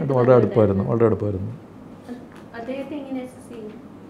അത് വളരെ അടുപ്പമായിരുന്നു വളരെ അടുപ്പമായിരുന്നു അദ്ദേഹത്തെ എങ്ങനെ അസസ് ചെയ്യും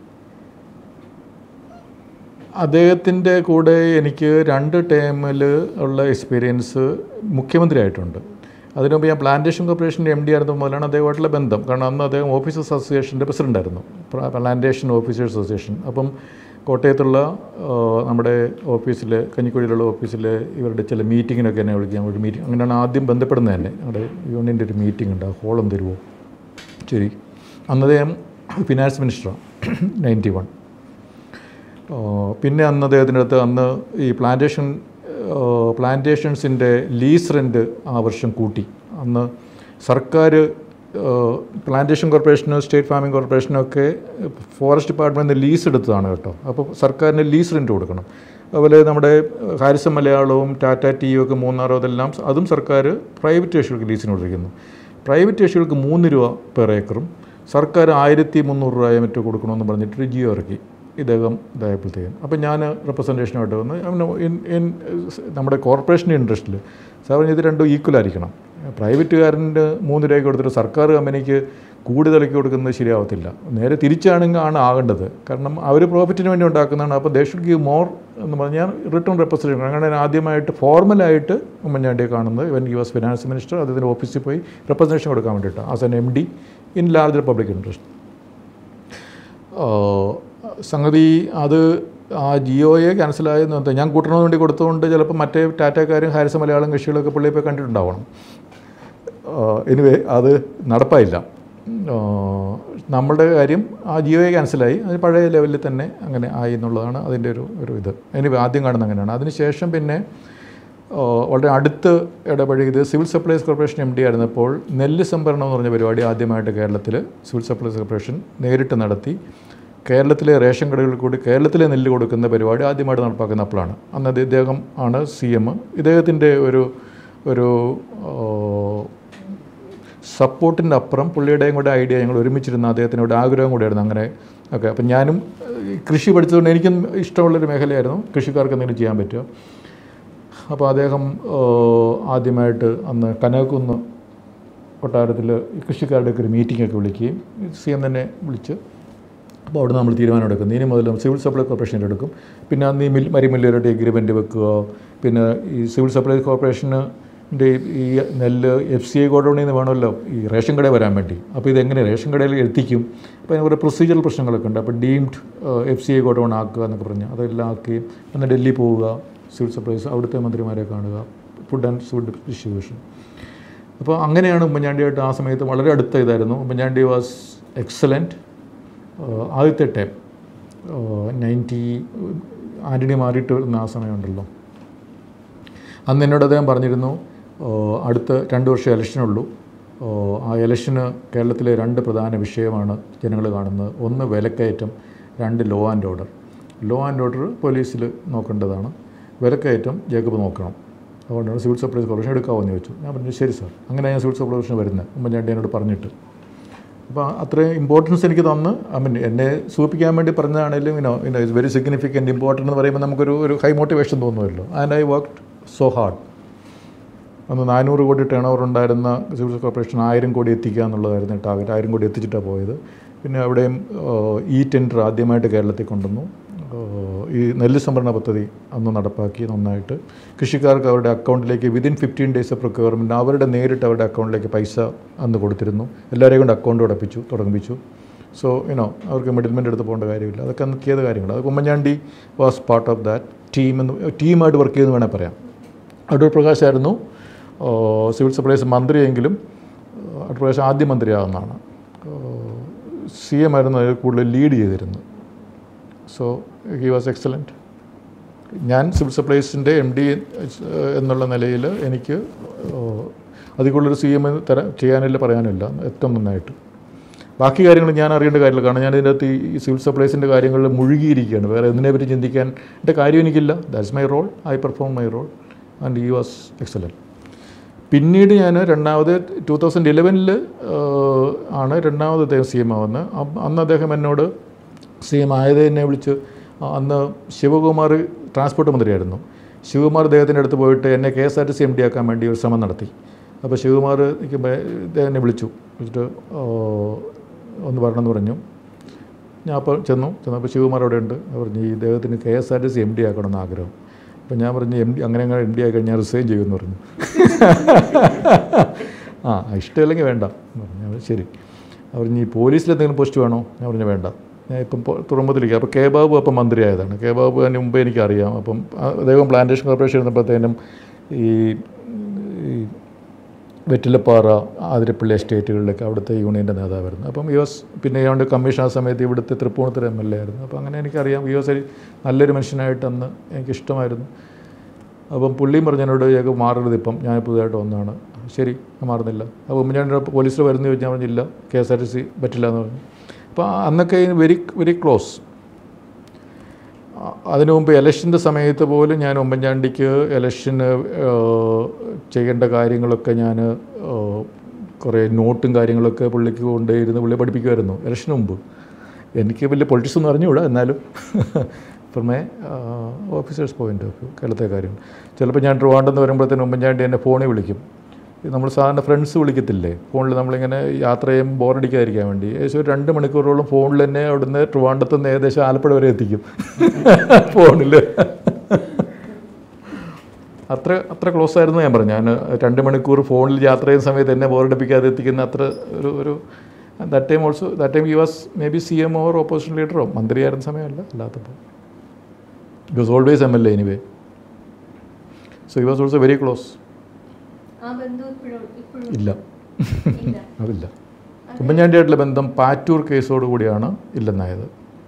അദ്ദേഹത്തിൻ്റെ കൂടെ എനിക്ക് രണ്ട് ടേമിൽ ഉള്ള എക്സ്പീരിയൻസ് മുഖ്യമന്ത്രി ആയിട്ടുണ്ട് അതിനു മുമ്പ് ഞാൻ പ്ലാന്റേഷൻ കോർപ്പറേഷൻ്റെ എം ഡി ആയിരുന്ന മുതലാണ് അദ്ദേഹമായിട്ടുള്ള ബന്ധം കാരണം അന്ന് അദ്ദേഹം ഓഫീസേഴ്സ് അസോസിയേഷൻ്റെ പ്രസിഡൻ്റ് ആയിരുന്നു പ്ര- പ്ലാന്റേഷൻ ഓഫീസേഴ്സ് അസോസിയേഷൻ അപ്പം കോട്ടയത്തുള്ള ആ, നമ്മുടെ ഓഫീസിൽ കഞ്ഞിക്കുഴിയിലുള്ള ഓഫീസിൽ ഇവരുടെ ചില മീറ്റിങ്ങിനൊക്കെ എന്നെ വിളിക്കാൻ ഒരു മീറ്റിംഗ് അങ്ങനെയാണ് ആദ്യം ബന്ധപ്പെടുന്നത് തന്നെ നമ്മുടെ യൂണിയൻ്റെ ഒരു മീറ്റിംഗ് ഉണ്ട് ആ ഹോളം തരുമോ ശരി അന്ന് അദ്ദേഹം ഫിനാൻസ് മിനിസ്റ്ററാണ് നയൻറ്റി വൺ പിന്നെ അന്ന് അദ്ദേഹത്തിൻ്റെ അടുത്ത് അന്ന് ഈ പ്ലാന്റേഷൻ പ്ലാന്റേഷൻസിൻ്റെ ലീസ് റെൻറ്റ് ആ വർഷം കൂട്ടി അന്ന് സർക്കാർ പ്ലാന്റേഷൻ കോർപ്പറേഷനോ സ്റ്റേറ്റ് ഫാമിംഗ് കോർപ്പറേഷനോ ഒക്കെ ഫോറസ്റ്റ് ഡിപ്പാർട്ട്മെൻറ്റ് ലീസ് എടുത്തതാണ് കേട്ടോ അപ്പോൾ സർക്കാരിന് ലീസ് റെൻറ്റ് കൊടുക്കണം അതുപോലെ നമ്മുടെ ഹാരിസൺ മലയാളവും ടാറ്റ ടിയും ഒക്കെ മൂന്നാറോ അതെല്ലാം അതും സർക്കാർ പ്രൈവറ്റ് ഏഷ്യകൾക്ക് ലീസിന് കൊടുത്തിരിക്കുന്നു പ്രൈവറ്റ് ഏഷ്യകൾക്ക് മൂന്ന് രൂപ പെർ ഏക്കറും സർക്കാർ ആയിരത്തി മുന്നൂറ് രൂപയോ മറ്റോ കൊടുക്കണമെന്ന് പറഞ്ഞിട്ട് ഒരു ജിയോ ഇറക്കി ഇദ്ദേഹം ഇതായപ്പോഴത്തേക്കും അപ്പോൾ ഞാൻ റെപ്രസെൻറ്റേഷനായിട്ട് വന്ന് അവന് ഇൻ ഇൻ നമ്മുടെ കോർപ്പറേഷൻ്റെ ഇൻട്രസ്റ്റിൽ സാർ പറഞ്ഞു ഇത് രണ്ടും ഈക്വൽ ആയിരിക്കണം പ്രൈവറ്റുകാരൻ്റെ മൂന്ന് രൂപയ്ക്ക് കൊടുത്തിട്ട് സർക്കാർ കമ്പനിക്ക് കൂടുതലൊക്കെ കൊടുക്കുന്നത് ശരിയാവത്തില്ല നേരെ തിരിച്ചാണെങ്കിൽ ആണ് ആകേണ്ടത് കാരണം അവർ പ്രോഫിറ്റിന് വേണ്ടി ഉണ്ടാക്കുന്നതാണ് അപ്പോൾ ദേ ഷുഡ് ഗീവ് മോർ എന്ന് പറഞ്ഞാൽ റിട്ടേൺ റെപ്രസെൻറ്റേഷൻ അങ്ങനെ ഞാൻ ആദ്യമായിട്ട് ഫോർമലായിട്ട് ഉമ്മൻചാണ്ടിയെ കാണുന്നത് ഇവൻ യു എസ് ഫിനാൻസ് മിനിസ്റ്റർ അദ്ദേഹത്തിൻ്റെ ഓഫീസിൽ പോയി റെപ്രസെൻറ്റേഷൻ കൊടുക്കാൻ വേണ്ടിയിട്ട് as an M D in larger public interest സംഗതി അത് ആ ജിയോയെ ക്യാൻസലായെന്ന് എന്താ ഞാൻ കൂട്ടണമെന്ന് വേണ്ടി കൊടുത്തുകൊണ്ട് ചിലപ്പോൾ മറ്റേ ടാറ്റക്കാരും ഹാരിസ് മലയാളം കക്ഷികളൊക്കെ പുള്ളിയെ പോയി കണ്ടിട്ടുണ്ടാവണം എനിവേ അത് നടപ്പായില്ല ആ, നമ്മളുടെ കാര്യം ആ ജിയോയെ ക്യാൻസലായി അത് പഴയ ലെവലിൽ തന്നെ അങ്ങനെ ആയി എന്നുള്ളതാണ് അതിൻ്റെ ഒരു ഒരു ഇത് എനിവേ ആദ്യം കാണുന്നത് അങ്ങനെയാണ് അതിനുശേഷം പിന്നെ ആ, വളരെ അടുത്ത് ഇടപഴകിയത് civil supplies corporation M D ആയിരുന്നപ്പോൾ നെല്ല് സംഭരണം എന്ന് പറഞ്ഞ പരിപാടി ആദ്യമായിട്ട് കേരളത്തിൽ സിവിൽ സപ്ലൈസ് കോർപ്പറേഷൻ നേരിട്ട് നടത്തി കേരളത്തിലെ റേഷൻ കടകളിൽ കൂടി കേരളത്തിലെ നെല്ല് കൊടുക്കുന്ന പരിപാടി ആദ്യമായിട്ട് നടപ്പാക്കുന്ന അപ്പോഴാണ് അന്ന് അത് ഇദ്ദേഹം ആണ് സി എം ഇദ്ദേഹത്തിൻ്റെ ഒരു ഒരു സപ്പോർട്ടിൻ്റെ അപ്പുറം പുള്ളിയുടെയും കൂടെ ഐഡിയ ഞങ്ങൾ ഒരുമിച്ചിരുന്ന അദ്ദേഹത്തിനോട് ആഗ്രഹം കൂടിയായിരുന്നു അങ്ങനെ ഒക്കെ അപ്പം ഞാനും ഈ കൃഷി പഠിച്ചതുകൊണ്ട് എനിക്കും ഇഷ്ടമുള്ളൊരു മേഖലയായിരുന്നു കൃഷിക്കാർക്ക് എന്തെങ്കിലും ചെയ്യാൻ പറ്റുക അപ്പോൾ അദ്ദേഹം ആ, ആദ്യമായിട്ട് അന്ന് കനകക്കുന്ന് കൊട്ടാരത്തിൽ കൃഷിക്കാരുടെയൊക്കെ ഒരു മീറ്റിംഗൊക്കെ വിളിക്കുകയും സി എം തന്നെ വിളിച്ച് അപ്പോൾ അവിടെ നമ്മൾ തീരുമാനം എടുക്കും ഇനി മുതൽ സിവിൽ സപ്ലൈ കോർപ്പറേഷൻ്റെ എടുക്കും പിന്നെ അന്ന് ഈ മിൽ മരിമില്ലരുടെ എഗ്രിമെൻറ്റ് വെക്കുക പിന്നെ ഈ സിവിൽ സപ്ലൈ കോർപ്പറേഷന് ഈ നെല്ല് എഫ് സി ഐ ഗോഡൗണിൽ നിന്ന് വേണമല്ലോ ഈ റേഷൻ കടയിൽ വരാൻ വേണ്ടി അപ്പോൾ ഇതെങ്ങനെ റേഷൻ കടയിൽ എത്തിക്കും അപ്പോൾ അതിന് കുറേ പ്രൊസീജിയറൽ പ്രശ്നങ്ങളൊക്കെ ഉണ്ട് അപ്പോൾ deemed F C I godown ആക്കുക എന്നൊക്കെ പറഞ്ഞ് അതെല്ലാം ആക്കി പിന്നെ ഡൽഹി പോവുക സിവിൽ സപ്ലൈസ് അവിടുത്തെ മന്ത്രിമാരെ കാണുക ഫുഡ് ആൻഡ് ഫുഡ് ഡിസ്ട്രിബ്യൂഷൻ അപ്പോൾ അങ്ങനെയാണ് ഉമ്മൻചാണ്ടിയായിട്ട് ആ സമയത്ത് വളരെ അടുത്ത ഇതായിരുന്നു ഉമ്മൻചാണ്ടി വാസ് എക്സലൻറ്റ് ആദ്യത്തെ ടൈം നയൻറ്റി ആൻ്റണി മാറിയിട്ട് വരുന്ന ആ സമയമുണ്ടല്ലോ അന്ന് എന്നോട് അദ്ദേഹം പറഞ്ഞിരുന്നു ഓ, അടുത്ത രണ്ട് വർഷം ഇലക്ഷനുള്ളൂ ഓ, ആ ഇലക്ഷന് കേരളത്തിലെ രണ്ട് പ്രധാന വിഷയമാണ് ജനങ്ങൾ കാണുന്നത് ഒന്ന് വിലക്കയറ്റം രണ്ട് law and order law and order പോലീസിൽ നോക്കേണ്ടതാണ് വിലക്കയറ്റം ജേക്കബ് നോക്കണം അതുകൊണ്ടാണ് സിവിൽ സപ്ലൈസ് കോർപ്പറേഷൻ എടുക്കാമെന്ന് ചോദിച്ചു ഞാൻ പറഞ്ഞു ശരി സാർ അങ്ങനെ ഞാൻ സിവിൽ സപ്ലൈസ് കോർപ്പറേഷൻ വരുന്നത് ഉമ്മൻചാണ്ടി എന്നോട് പറഞ്ഞിട്ട് അപ്പോൾ അത്രയും ഇമ്പോർട്ടൻസ് എനിക്ക് തന്ന് ഐ മീൻ എന്നെ സൂചിപ്പിക്കാൻ വേണ്ടി പറഞ്ഞതാണെങ്കിലും ഇനോ ഇനോ ഇറ്റ്സ് വെരി സിഗ്നിഫിക്കൻറ്റ് ഇമ്പോർട്ടൻ്റ് എന്ന് പറയുമ്പോൾ നമുക്കൊരു ഒരു ഹൈ മോട്ടിവേഷൻ തോന്നുമല്ലോ and I worked so hard അന്ന് നാനൂറ് കോടി ടേൺ ഓവർ ഉണ്ടായിരുന്ന സിവിൽ കോർപ്പറേഷൻ ആയിരം കോടി എത്തിക്കുക എന്നുള്ളതായിരുന്നു ടാർഗറ്റ് ആയിരം കോടി എത്തിച്ചിട്ടാണ് പോയത് പിന്നെ അവിടെയും ഈ ടെൻഡർ ആദ്യമായിട്ട് കേരളത്തിൽ കൊണ്ടുവന്നു ഏഹ് ഈ നെല്ല് സംഭരണ പദ്ധതി അന്ന് നടപ്പാക്കി നന്നായിട്ട് കൃഷിക്കാർക്ക് അവരുടെ അക്കൗണ്ടിലേക്ക് within fifteen days of requirement അവരുടെ നേരിട്ട് അവരുടെ അക്കൗണ്ടിലേക്ക് പൈസ അന്ന് കൊടുത്തിരുന്നു എല്ലാവരെയും കൊണ്ട് അക്കൗണ്ട് ഉടപ്പിച്ചു തുടങ്ങിപ്പിച്ചു സോ യുനോ അവർക്ക് മിഡിൽമെൻ്റ് എടുത്ത് പോകേണ്ട കാര്യമില്ല അതൊക്കെ അന്ന് ചെയ്ത കാര്യങ്ങൾ അത് Oommen Chandy was part of that team എന്ന് ടീമായിട്ട് വർക്ക് ചെയ്തെന്ന് വേണേൽ പറയാം അടൂർ പ്രകാശായിരുന്നു ഏഹ് സിവിൽ സപ്ലൈസ് മന്ത്രിയെങ്കിലും ഏഹ് അടൂർ പ്രകാശ് ആദ്യ മന്ത്രിയാകുന്നതാണ് സി എം ആയിരുന്നു അതിൽ കൂടുതൽ ലീഡ് ചെയ്തിരുന്നത് സോ ഹി വാസ് എക്സലൻറ്റ് ഞാൻ സിവിൽ സപ്ലൈസിൻ്റെ എം ഡി എന്നുള്ള നിലയിൽ എനിക്ക് ഏഹ് അതിൽ കൂടുതലൊരു സി എം തരാൻ ചെയ്യാനില്ല പറയാനില്ല ഏറ്റവും നന്നായിട്ട് ബാക്കി കാര്യങ്ങൾ ഞാൻ അറിയേണ്ട കാര്യമില്ല കാരണം ഞാൻ ഇതിൻ്റെ അകത്ത് ഈ സിവിൽ സപ്ലൈസിൻ്റെ കാര്യങ്ങളിൽ മുഴുകിയിരിക്കുകയാണ് വേറെ എന്തിനെപ്പറ്റി ചിന്തിക്കാൻ എൻ്റെ കാര്യം എനിക്കില്ല that's my role I perform my role and he was excellent പിന്നീട് ഞാൻ രണ്ടാമത് ടൂ തൗസൻഡ് ഇലവനിൽ ആണ് രണ്ടാമത് അദ്ദേഹം സി എം ആവുന്നത് അപ്പ- അന്ന് അദ്ദേഹം എന്നോട് സി എം ആയത് എന്നെ വിളിച്ച് ആ, അന്ന് ശിവകുമാർ ട്രാൻസ്പോർട്ട് മന്ത്രിയായിരുന്നു ശിവകുമാർ അദ്ദേഹത്തിൻ്റെ അടുത്ത് പോയിട്ട് എന്നെ K S R T C M D ആക്കാൻ വേണ്ടി ഒരു ശ്രമം നടത്തി അപ്പോൾ ശിവകുമാർ നിൽക്കുമ്പോൾ എന്നെ വിളിച്ചു വിളിച്ചിട്ട് ഓ, ഒന്ന് വരണമെന്ന് പറഞ്ഞു ഞാൻ അപ്പോൾ ചെന്നു ചെന്നപ്പോൾ ശിവകുമാർ അവിടെ ഉണ്ട് അവർ പറഞ്ഞു ഈ ഇദ്ദേഹത്തിന് K S R T C M D ആക്കണമെന്ന് ആഗ്രഹം അപ്പോൾ ഞാൻ പറഞ്ഞു എം ഡി അങ്ങനെ അങ്ങനെ എം ഡി ആയി കഴിഞ്ഞാൽ റിസൈൻ ചെയ്യുമെന്ന് പറഞ്ഞു ആ ഇഷ്ടമില്ലെങ്കിൽ വേണ്ട എന്ന് പറഞ്ഞു ഞാൻ പറഞ്ഞു, ശരി അവർ പറഞ്ഞു ഈ പോലീസിൽ എന്തെങ്കിലും പോസ്റ്റ് വേണോ ഞാൻ പറഞ്ഞു വേണ്ട ഞാൻ ഇപ്പം പൊ- തുറമുഖത്തിലേക്ക് അപ്പോൾ കെ ബാബു അപ്പം മന്ത്രിയായതാണ് കെ ബാബു അതിന് മുമ്പേ എനിക്കറിയാം അപ്പം ആ, അദ്ദേഹം പ്ലാന്റേഷൻ കോർപ്പറേഷൻ ഇരുന്നപ്പോഴത്തേനും ഈ ഈ വെറ്റിലപ്പാറ ആതിരപ്പള്ളി എസ്റ്റേറ്റുകളിലൊക്കെ അവിടുത്തെ യൂണിയൻ്റെ നേതാവായിരുന്നു അപ്പം യു എസ് പിന്നെ ഏതാണ്ട് കമ്മീഷൻ ആ സമയത്ത് ഇവിടുത്തെ തൃപ്പൂണിത്തുറ എം എൽ എ ആയിരുന്നു അപ്പോൾ അങ്ങനെ എനിക്കറിയാം യു എസ് നല്ലൊരു മനുഷ്യനായിട്ട് അന്ന് എനിക്കിഷ്ടമായിരുന്നു അപ്പം പുള്ളിയും പറഞ്ഞു എന്നോട് ഞങ്ങൾക്ക് മാറരുത് ഇപ്പം ഞാൻ പുതുതായിട്ട് വന്നതാണ് ശരി ഞാൻ മാറുന്നില്ല അപ്പോൾ ഞാൻ പോലീസിൽ വരുന്ന ചോദിച്ചാൽ പറഞ്ഞില്ല K S R T C പറ്റില്ല എന്ന് പറഞ്ഞു അപ്പോൾ അന്നൊക്കെ വെരി വെരി ക്ലോസ് അതിനു മുമ്പ് ഇലക്ഷൻ്റെ സമയത്ത് പോലും ഞാൻ ഉമ്മൻചാണ്ടിക്ക് ഇലക്ഷന് ചെയ്യേണ്ട കാര്യങ്ങളൊക്കെ ഞാൻ കുറേ നോട്ടും കാര്യങ്ങളൊക്കെ പുള്ളിക്ക് കൊണ്ടുപോയിരുന്ന് പുള്ളി പഠിപ്പിക്കുമായിരുന്നു ഇലക്ഷന് മുമ്പ് എനിക്ക് വലിയ പൊളിറ്റിക്സ് ഒന്നും അറിഞ്ഞുകൂടാ എന്നാലും from a officers point of view കേരളത്തെ കാര്യം ചിലപ്പോൾ ഞാൻ ട്രിവാണ്ടെന്ന് വരുമ്പോഴത്തേനും ഉമ്മൻചാണ്ടി എന്നെ ഫോണിൽ വിളിക്കും ഇത് നമ്മൾ സാധാരണ ഫ്രണ്ട്സ് വിളിക്കത്തില്ലേ ഫോണിൽ നമ്മളിങ്ങനെ യാത്ര ചെയ്യുമ്പോൾ ബോറടിക്കാതിരിക്കാൻ വേണ്ടി ഏകദേശം ഒരു രണ്ട് മണിക്കൂറോളം ഫോണിൽ തന്നെ അവിടുന്ന് ട്രിവാണ്ടത്ത് നിന്ന് ഏകദേശം ആലപ്പുഴ വരെ എത്തിക്കും ഫോണിൽ അത്ര അത്ര ക്ലോസ് ആയിരുന്നു ഞാൻ പറഞ്ഞു ഞാൻ രണ്ട് മണിക്കൂർ ഫോണിൽ യാത്ര ചെയ്യുന്ന സമയത്ത് എന്നെ ബോറടിപ്പിക്കാതെ എത്തിക്കുന്ന അത്ര ഒരു ഒരു that time also that time you was maybe C M or opposition ലീഡറോ മന്ത്രിയായിരുന്ന സമയമല്ല അല്ലാത്തപ്പോൾ it was always M L A anyway so you was also very close ആ ബന്ധം ഇപ്പോഴും ഇപ്പോഴും ഇല്ല ഇല്ല അതില്ല ഉമ്മൻചാണ്ടിയായിട്ടുള്ള ബന്ധം പാറ്റൂർ കേസോട് കൂടിയാണ് ഇല്ലെന്നായത്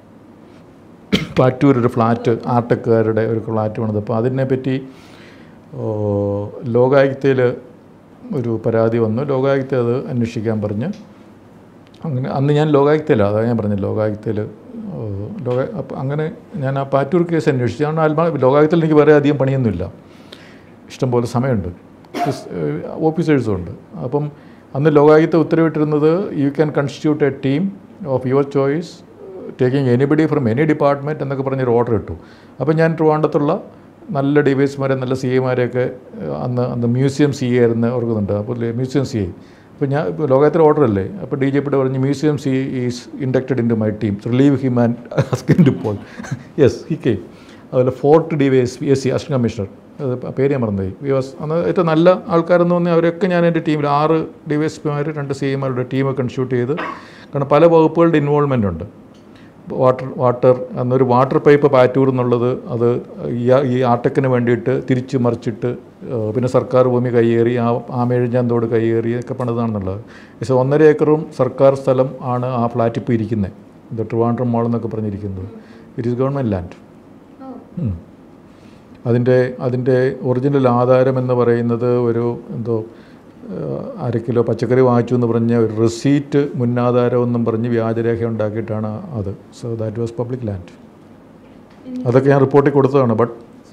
പാറ്റൂർ ഒരു ഫ്ലാറ്റ് ആർട്ടക്കാരുടെ ഒരു ഫ്ലാറ്റ് പണിത് അപ്പോൾ അതിനെപ്പറ്റി ഓ, ലോകായുക്തയിൽ ഒരു പരാതി വന്നു ലോകായുക്ത അത് അന്വേഷിക്കാൻ പറഞ്ഞ് അങ്ങനെ അന്ന് ഞാൻ ലോകായുക്തയിലാണ് അതാണ് ഞാൻ പറഞ്ഞത് ലോകായുക്തയിൽ ലോക അപ്പം അങ്ങനെ ഞാൻ ആ പാറ്റൂർ കേസ് അന്വേഷിച്ചു കാരണം ആത്മാ ലോകായുക്തയിൽ എനിക്ക് വേറെ അധികം പണിയൊന്നുമില്ല ഇഷ്ടംപോലെ സമയമുണ്ട് ഓഫീസേഴ്സും ഉണ്ട് അപ്പം അന്ന് ലോകായുക്ത ഉത്തരവിട്ടിരുന്നത് you can constitute a team of your choice taking anybody from any department എന്നൊക്കെ പറഞ്ഞൊരു ഓർഡർ ഇട്ടു അപ്പോൾ ഞാൻ ട്രിവാണ്ടത്തുള്ള നല്ല ഡിവൈസ്മാരെ നല്ല സി എമാരെയൊക്കെ അന്ന് അന്ന് മ്യൂസിയം സി എ ആയിരുന്നു ഓർക്കുന്നുണ്ട് അപ്പോൾ മ്യൂസിയം സി എ അപ്പോൾ ഞാൻ ഇപ്പോൾ ലോകത്തിലെ ഓർഡർ അല്ലേ അപ്പോൾ ഡി ജെ പിയുടെ പറഞ്ഞ് museum C is inducted into my team relieve him and asking to Paul yes he came അതുപോലെ fort D Y S P S C assistant commissioner അത് പേര് ഞാൻ മറന്നുപോയി വി വാസ് അന്ന് ഏറ്റവും നല്ല ആൾക്കാരെന്ന് പറഞ്ഞാൽ അവരൊക്കെ ഞാൻ എൻ്റെ ടീമിൽ ആറ് ഡി വൈ എസ് പിമാർ രണ്ട് സി എമാരുടെ ടീം കൺസ്റ്റിറ്റ്യൂട്ട് ചെയ്ത് കാരണം പല വകുപ്പുകളുടെ ഇൻവോൾവ്മെൻ്റ് ഉണ്ട് വാട്ടർ വാട്ടർ അന്നൊരു വാട്ടർ പൈപ്പ് പാറ്റൂർ എന്നുള്ളത് അത് ഈ ഈ ആട്ടക്കിന് വേണ്ടിയിട്ട് തിരിച്ച് മറിച്ചിട്ട് ഏഹ്, പിന്നെ സർക്കാർ ഭൂമി കയ്യേറി ആ ആമേഴിഞ്ഞാന്തോട് കയ്യേറി ഒക്കെ പണിതാണെന്നുള്ളത് പക്ഷേ ഒന്നര ഏക്കറും സർക്കാർ സ്ഥലം ആണ് ആ ഫ്ലാറ്റ് ഇപ്പോൾ ഇരിക്കുന്നത് ഇത് ട്രിവാൻഡ്രം മോൾ എന്നൊക്കെ പറഞ്ഞിരിക്കുന്നത് it is government land oh um. അതിൻ്റെ അതിൻ്റെ ഒറിജിനൽ ആധാരം എന്ന് പറയുന്നത് ഒരു എന്തോ ഏഹ്, അര കിലോ പച്ചക്കറി വാങ്ങിച്ചു എന്ന് പറഞ്ഞ ഒരു റെസീറ്റ് മുന്നാധാരം എന്നും പറഞ്ഞ് വ്യാജരേഖ ഉണ്ടാക്കിയിട്ടാണ് അത് so that was public land അതൊക്കെ ഞാൻ റിപ്പോർട്ടിൽ കൊടുത്തതാണ് ബട്ട്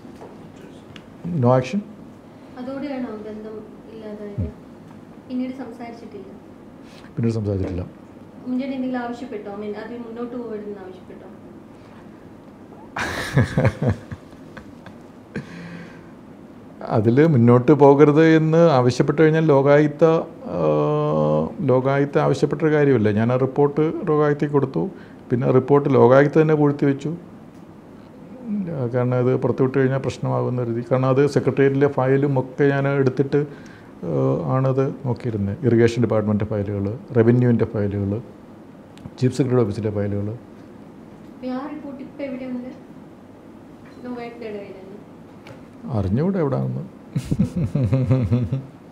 നോ ആക്ഷൻ അതോടെയാണോ ബന്ധം ഇല്ലാതായത് പിന്നീട് സംസാരിച്ചിട്ടില്ല പിന്നീട് സംസാരിച്ചിട്ടില്ല ഉമ്മൻചാണ്ടി എന്തെങ്കിലും ആവശ്യപ്പെട്ടോ I mean, അത് മുന്നോട്ട് പോകരുതെന്ന് ആവശ്യപ്പെട്ടോ അതിൽ മുന്നോട്ട് പോകരുത് എന്ന് ആവശ്യപ്പെട്ട് കഴിഞ്ഞാൽ ലോകായുക്ത ആ, ലോകായുക്ത ആവശ്യപ്പെട്ട കാര്യമില്ല ഞാൻ ആ റിപ്പോർട്ട് ലോകായുക്തയ്ക്ക് കൊടുത്തു പിന്നെ ആ റിപ്പോർട്ട് ലോകായുക്ത തന്നെ പൂഴ്ത്തി വെച്ചു ഉം, കാരണം അത് പുറത്തുവിട്ട് കഴിഞ്ഞാൽ പ്രശ്നമാകുമെന്ന് കരുതി കാരണം അത് സെക്രട്ടേറിയറ്റിലെ ഫയലും ഒക്കെ ഞാൻ എടുത്തിട്ട് ആ, ആണത് നോക്കിയിരുന്നത് ഇറിഗേഷൻ ഡിപ്പാർട്ട്മെൻറ്റ് ഫയലുകൾ റവന്യൂവിൻ്റെ ഫയലുകൾ ചീഫ് സെക്രട്ടറി ഓഫീസിലെ ഫയലുകൾ അപ്പൊ ആ റിപ്പോർട്ട് ഇപ്പൊ എവിടെയുണ്ട് ലോകായുക്തയുടെ കയ്യിലല്ലേ അറിഞ്ഞുകൂടെ എവിടെയാണെന്ന്